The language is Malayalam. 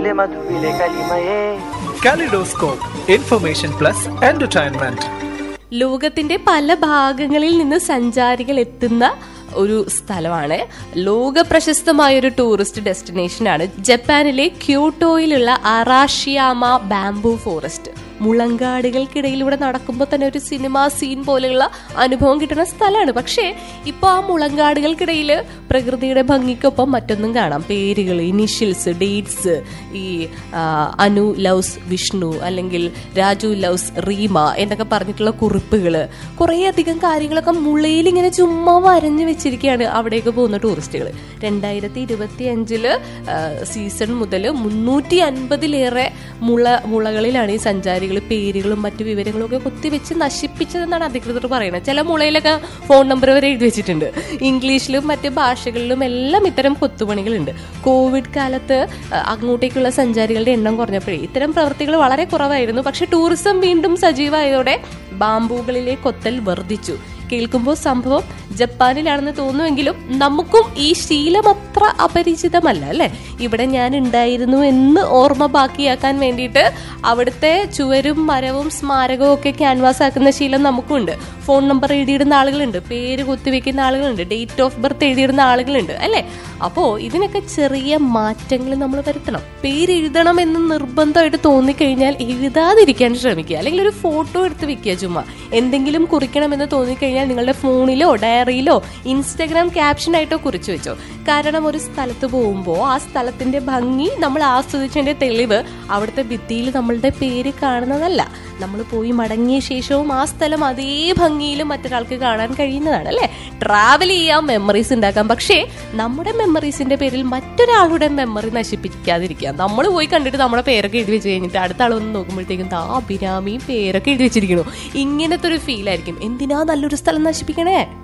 മധുവിലെ കലിമയേ കാലിഡോസ്കോപ്പ് ഇൻഫർമേഷൻ പ്ലസ് എന്റർടൈൻമെന്റ് ലോകത്തിന്റെ പല ഭാഗങ്ങളിൽ നിന്ന് സഞ്ചാരികൾ എത്തുന്ന ഒരു സ്ഥലമാണ് ലോക പ്രശസ്തമായ ഒരു ടൂറിസ്റ്റ് ഡെസ്റ്റിനേഷനാണ് ജപ്പാനിലെ ക്യൂട്ടോയിലുള്ള അറാഷിയാമ ബാംബു ഫോറസ്റ്റ് മുളങ്കാടുകൾക്കിടയിലൂടെ നടക്കുമ്പോൾ തന്നെ ഒരു സിനിമ സീൻ പോലെയുള്ള അനുഭവം കിട്ടുന്ന സ്ഥലമാണ് പക്ഷേ ഇപ്പോൾ ആ മുളങ്കാടുകൾക്കിടയിൽ പ്രകൃതിയുടെ ഭംഗിക്കൊപ്പം മറ്റൊന്നും കാണാം പേരുകൾ ഇനിഷ്യൽസ് ഡേറ്റ്സ് ഈ ആ, അനു ലവ്സ് വിഷ്ണു അല്ലെങ്കിൽ രാജു ലവ്സ് റീമ എന്നൊക്കെ പറഞ്ഞിട്ടുള്ള കുറിപ്പുകൾ കുറേയധികം കാര്യങ്ങളൊക്കെ മുളയിൽ ഇങ്ങനെ ചുമ്മാ വരഞ്ഞു വെച്ചിരിക്കുകയാണ് അവിടേക്ക് പോകുന്ന ടൂറിസ്റ്റുകൾ രണ്ടായിരത്തി ഇരുപത്തി അഞ്ചില് സീസൺ മുതൽ മുന്നൂറ്റി അൻപതിലേറെ മുള മുളകളിലാണ് ഈ സഞ്ചാരികൾ പേരുകളും മറ്റു വിവരങ്ങളും ഒക്കെ കുത്തിവെച്ച് നശിപ്പിച്ചതെന്നാണ് അധികൃതർ പറയുന്നത് ചില മുളയിലൊക്കെ ഫോൺ നമ്പർ വരെ എഴുതി വെച്ചിട്ടുണ്ട് ഇംഗ്ലീഷിലും മറ്റ് ഭാഷകളിലും എല്ലാം ഇത്തരം കൊത്തുപണികളുണ്ട് കോവിഡ് കാലത്ത് അഹ്, അങ്ങോട്ടേക്കുള്ള സഞ്ചാരികളുടെ എണ്ണം കുറഞ്ഞപ്പോഴേ ഇത്തരം പ്രവൃത്തികൾ വളരെ കുറവായിരുന്നു പക്ഷെ ടൂറിസം വീണ്ടും സജീവമായതോടെ ബാംബുകളിലെ കൊത്തൽ വർദ്ധിച്ചു കേൾക്കുമ്പോൾ സംഭവം ജപ്പാനിലാണെന്ന് തോന്നുമെങ്കിലും നമുക്കും ഈ ശീലം അത്ര അപരിചിതമല്ല അല്ലെ ഇവിടെ ഞാൻ ഉണ്ടായിരുന്നു എന്ന് ഓർമ്മ ബാക്കിയാക്കാൻ വേണ്ടിയിട്ട് അവിടുത്തെ ചുവരും മരവും സ്മാരകവും ഒക്കെ ക്യാൻവാസ് ആക്കുന്ന ശീലം നമുക്കുണ്ട് ഫോൺ നമ്പർ എഴുതിയിടുന്ന ആളുകളുണ്ട് പേര് കുത്തിവെക്കുന്ന ആളുകളുണ്ട് ഡേറ്റ് ഓഫ് ബർത്ത് എഴുതിയിടുന്ന ആളുകളുണ്ട് അല്ലെ അപ്പോ ഇതിനൊക്കെ ചെറിയ മാറ്റങ്ങൾ നമ്മൾ വരുത്തണം പേര് എഴുതണം എന്ന് നിർബന്ധമായിട്ട് തോന്നിക്കഴിഞ്ഞാൽ എഴുതാതിരിക്കാൻ ശ്രമിക്കുക അല്ലെങ്കിൽ ഒരു ഫോട്ടോ എടുത്ത് വെക്കുക ചുമ്മാ എന്തെങ്കിലും കുറിക്കണമെന്ന് തോന്നിക്കഴിഞ്ഞാൽ നിങ്ങളുടെ ഫോണിലോ ഡയറിയിലോ ഇൻസ്റ്റഗ്രാം ക്യാപ്ഷനായിട്ടോ കുറിച്ചു വെച്ചോ കാരണം ഒരു സ്ഥലത്ത് പോകുമ്പോൾ ആ സ്ഥലത്തിന്റെ ഭംഗി നമ്മൾ ആസ്വദിച്ചതിന്റെ തെളിവ് അവിടുത്തെ ഭിത്തിയിൽ നമ്മളുടെ പേര് കാണുന്നതല്ല നമ്മൾ പോയി മടങ്ങിയ ശേഷവും ആ സ്ഥലം അതേ ഭംഗിയിലും മറ്റൊരാൾക്ക് കാണാൻ കഴിയുന്നതാണ് അല്ലെ ട്രാവൽ ചെയ്യാം മെമ്മറീസ് ഉണ്ടാക്കാം പക്ഷേ നമ്മുടെ മെമ്മറീസിന്റെ പേരിൽ മറ്റൊരാളുടെ മെമ്മറി നശിപ്പിക്കാതിരിക്കുക നമ്മൾ പോയി കണ്ടിട്ട് നമ്മുടെ പേരൊക്കെ എഴുതി വെച്ച് കഴിഞ്ഞിട്ട് അടുത്ത ആൾ വന്ന് നോക്കുമ്പോഴത്തേക്കും ആ അഭിരാമി പേരൊക്കെ എഴുതി വെച്ചിരിക്കണു ഇങ്ങനത്തെ ഒരു ഫീൽ ആയിരിക്കും എന്തിനാ നല്ലൊരു സ്ഥലം നശിപ്പിക്കണേ